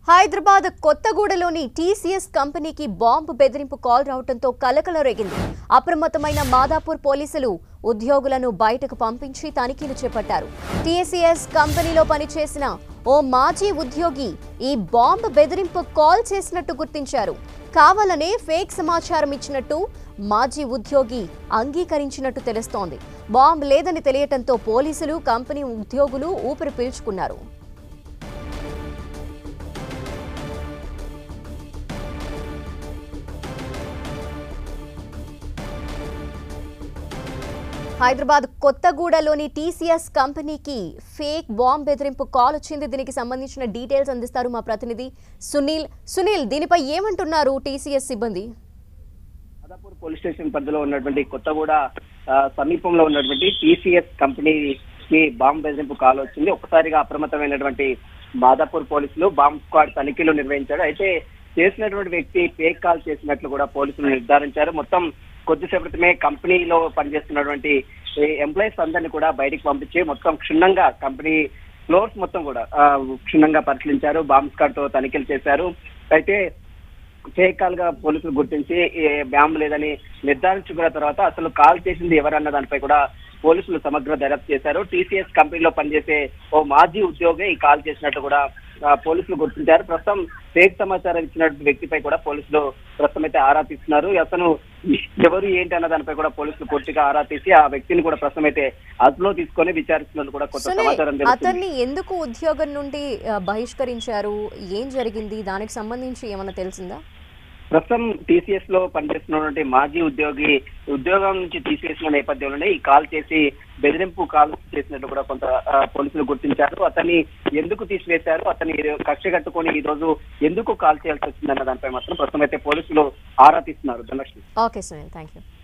హైదరాబాద్ కొత్తగూడలోని టీసీఎస్ కంపెనీకి బాంబు బెదిరింపు కాల్ రావడంతో కలకలం రేగింది అప్రమత్తమైన మాదాపూర్ పోలీసులు ఉద్యోగులను బయటకు పంపించి తనిఖీలు చేపట్టారు టీసీఎస్ కంపెనీలో పనిచేసిన ఓ మాజీ ఉద్యోగి ఈ బాంబు బెదిరింపు కాల్ చేసినట్టు గుర్తించారు కావాలనే ఫేక్ సమాచారం ఇచ్చినట్టు మాజీ ఉద్యోగి అంగీకరించినట్టు తెలుస్తోంది బాంబు లేదని తెలియటంతో పోలీసులు కంపెనీ ఉద్యోగులు ఊపిరి పీల్చుకున్నారు హైదరాబాద్ కొత్తగూడలోని టీసీఎస్ కంపెనీకి ఫేక్ బాంబ్ బెదిరింపు కాల్ వచ్చింది దీనికి సంబంధించిన డీటెయిల్స్ అందిస్తారు మా ప్రతినిధి సునీల్ సునీల్ దీనిపై ఏమంటున్నారు టీసీఎస్ సిబ్బంది మాదాపూర్ పోలీస్ స్టేషన్ పరిధిలో ఉన్నటువంటి కొత్తగూడ ఆ, సమీపంలో ఉన్నటువంటి టీసీఎస్ కంపెనీకి బాంబు బెదిరింపు కాల్ వచ్చింది ఒక్కసారిగా అప్రమత్తమైనటువంటి మాదాపూర్ పోలీసులు బాంబ్ స్క్వాడ్ తనిఖీలు నిర్వహించారు అయితే చేసినటువంటి వ్యక్తి ఫేక్ కాల్ చేసినట్లు కూడా పోలీసులు నిర్ధారించారు మొత్తం కొద్దిసేపటి క్రితమే కంపెనీలో పనిచేస్తున్నటువంటి ఎంప్లాయీస్ అందరినీ కూడా బయటికి పంపించి మొత్తం క్షుణ్ణంగా కంపెనీ ఫ్లోర్స్ మొత్తం కూడా ఆ, క్షుణ్ణంగా పరిశీలించారు బాంబ్ స్క్వాడ్ తో తనిఖీలు చేశారు అయితే ఫేక్ కాల్ గా పోలీసులు గుర్తించి ఏ బ్యామ్ లేదని నిర్ధారించుకున్న తర్వాత అసలు కాల్ చేసింది ఎవరన్న దానిపై కూడా పోలీసులు సమగ్ర దర్యాప్తు చేశారు టీసీఎస్ కంపెనీలో పనిచేసే ఓ మాజీ ఉద్యోగి ఈ కాల్ చేసినట్టు కూడా ఆ, పోలీసులు గుర్తించారు ప్రస్తుతం ఫేక్ సమాచారం ఇచ్చినటువంటి వ్యక్తిపై కూడా పోలీసులు ప్రస్తుతం అయితే ఆరా తీస్తున్నారు అతను ఎవరు ఏంటి అన్న దానిపై కూడా పోలీసులు పూర్తిగా ఆరా తీసి ఆ వ్యక్తిని కూడా ప్రస్తుతం అయితే అదుపులో తీసుకొని విచారిస్తున్నట్టు కూడా కొత్త సునీల్ సమాచారం తెలుస్తుంది అతన్ని ఎందుకు ఉద్యోగం నుండి ఆ, బహిష్కరించారు ఏం జరిగింది దానికి సంబంధించి ఏమైనా తెలిసిందా ప్రస్తుతం టీసీఎస్ లో పనిచేస్తున్నటువంటి మాజీ ఉద్యోగి ఉద్యోగం నుంచి తీసేసిన నేపథ్యంలోనే ఈ కాల్ చేసి బెదిరింపు కాల్ చేసినట్టు కూడా కొంత ఆ, పోలీసులు గుర్తించారు అతన్ని ఎందుకు తీసివేశారు అతన్ని కక్ష కట్టుకొని ఈ రోజు ఎందుకు కాల్ చేయాల్సి వచ్చిందన్న దానిపై మాత్రం ప్రస్తుతం అయితే పోలీసులు ఆరా తీస్తున్నారు Dhanalakshmi okay Sunil thank you